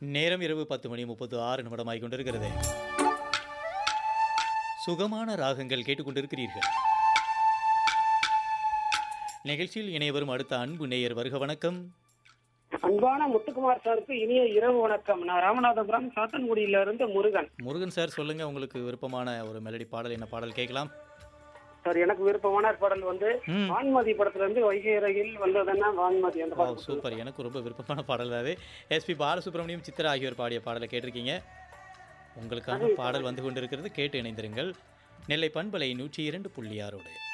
நேரம் இரவு பத்து மணி முப்பத்து ஆறு நிமிடமாய் கொண்டிருக்கிறது சுகமான ராகங்கள் கேட்டுக்கொண்டிருக்கிறீர்கள் நிகழ்ச்சியில் இணைய வரும் அடுத்த அன்பு நேயர் வருக வணக்கம் அன்பான முத்துக்குமார் சாருக்கு இனிய இரவு வணக்கம் நான் ராமநாதபுரம் சாத்தன்குடியில இருந்து முருகன் முருகன் சார் சொல்லுங்க உங்களுக்கு விருப்பமான ஒரு மெலடி பாடல் என்ன பாடல் கேட்கலாம் சார் எனக்கு விருப்பமான பாடல் வந்து ம். வான்மதி படத்துல இருந்து வைகை அருகில் வந்ததுன்னா வான்மதி அந்த ஓ பாடல் சூப்பர் எனக்கு ரொம்ப விருப்பமான பாடல் அது எஸ்பி பாலசுப்ரமணியம் சித்ரா ஆகியோர் பாடிய பாடலை கேட்டிருக்கீங்க உங்களுக்கான பாடல் வந்து கொண்டிருக்கிறது கேட்டு இணைந்திருங்கள் நெல்லை பண்பலை நூற்றி இரண்டு புள்ளி ஆறோடு